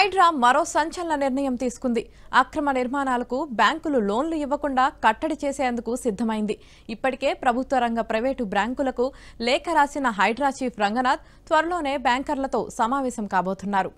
హైడ్రా మరో సంచలన నిర్ణయం తీసుకుంది అక్రమ నిర్మాణాలకు బ్యాంకులు లోన్లు ఇవ్వకుండా కట్టడి చేసేందుకు సిద్ధమైంది ఇప్పటికే ప్రభుత్వ రంగ ప్రైవేటు బ్యాంకులకు లేఖ రాసిన హైడ్రా చీఫ్ రంగనాథ్ త్వరలోనే బ్యాంకర్లతో సమావేశం కాబోతున్నారు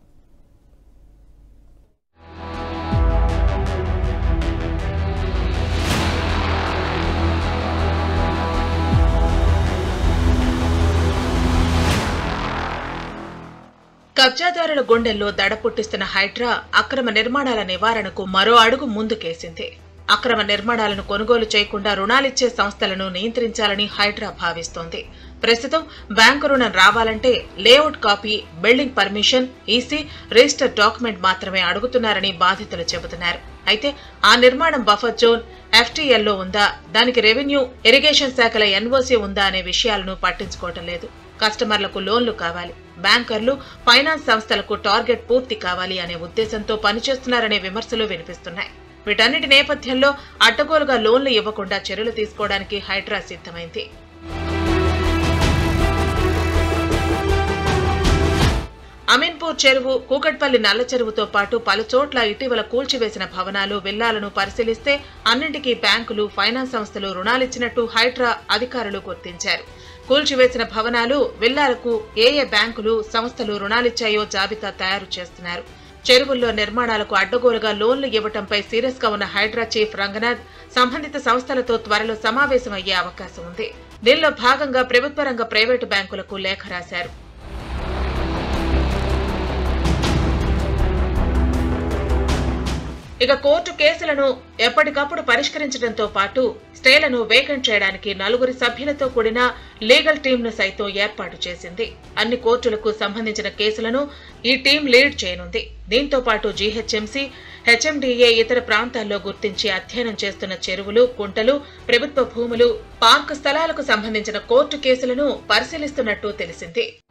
కబ్జాదారుల గుండెల్లో దడ పుట్టిస్తున్న హైడ్రా అక్రమ నిర్మాణాల నివారణకు మరో అడుగు ముందుకేసింది అక్రమ నిర్మాణాలను కొనుగోలు చేయకుండా రుణాలిచ్చే సంస్థలను నియంత్రించాలని హైడ్రా భావిస్తోంది ప్రస్తుతం బ్యాంకు రుణం రావాలంటే layout copy building permission EC register document మాత్రమే అడుగుతున్నారని బాధితులు చెబుతున్నారు అయితే ఆ నిర్మాణం బఫర్ జోన్ ఎఫ్టీఎల్లో ఉందా దానికి రెవెన్యూ ఇరిగేషన్ శాఖల ఎన్ఓసీ ఉందా అనే విషయాలను పట్టించుకోవటం లేదు కస్టమర్లకు లోన్లు కావాలి బ్యాంకర్లు ఫైనాన్స్ సంస్థలకు టార్గెట్ పూర్తి కావాలి అనే ఉద్దేశంతో పనిచేస్తున్నారనే విమర్శలు వినిపిస్తున్నాయి వీటన్నిటి నేపథ్యంలో అడ్డగోలుగా లోన్లు ఇవ్వకుండా చర్యలు తీసుకోవడానికి హైడ్రా సిద్ధమైంది అమీన్పూర్ చెరువు కూకట్పల్లి నల్ల చెరువుతో పాటు పలు చోట్ల ఇటీవల కూల్చివేసిన భవనాలు విల్లాలను పరిశీలిస్తే అన్నింటికీ బ్యాంకులు ఫైనాన్స్ సంస్థలు రుణాలిచ్చినట్టు హైడ్రా అధికారులు గుర్తించారు కూల్చివేసిన భవనాలు విల్లాలకు ఏ ఏ బ్యాంకులు సంస్థలు రుణాలిచ్చాయో జాబితా తయారు చేస్తున్నారు చెరువుల్లో నిర్మాణాలకు అడ్డగోలుగా లోన్లు ఇవ్వటంపై సీరియస్ గా ఉన్న హైడ్రా చీఫ్ రంగనాథ్ సంబంధిత సంస్థలతో త్వరలో సమావేశం అయ్యే అవకాశం ఉంది దీనిలో భాగంగా ప్రభుత్వ రంగ ప్రైవేటు బ్యాంకులకు లేఖ రాశారు ఇక కోర్టు కేసులను ఎప్పటికప్పుడు పరిష్కరించడంతో పాటు స్టేలను వేకెంట్ చేయడానికి నలుగురి సభ్యులతో కూడిన లీగల్ టీంను సైతం ఏర్పాటు చేసింది అన్ని కోర్టులకు సంబంధించిన కేసులను ఈ టీం లీడ్ చేయనుంది దీంతో పాటు జీహెచ్ఎంసీ హెచ్ఎండిఏ ఇతర ప్రాంతాల్లో గుర్తించి అధ్యయనం చేస్తున్న చెరువులు కుంటలు ప్రభుత్వ భూములు పార్కు స్థలాలకు సంబంధించిన కోర్టు కేసులను పరిశీలిస్తున్నట్టు తెలిసింది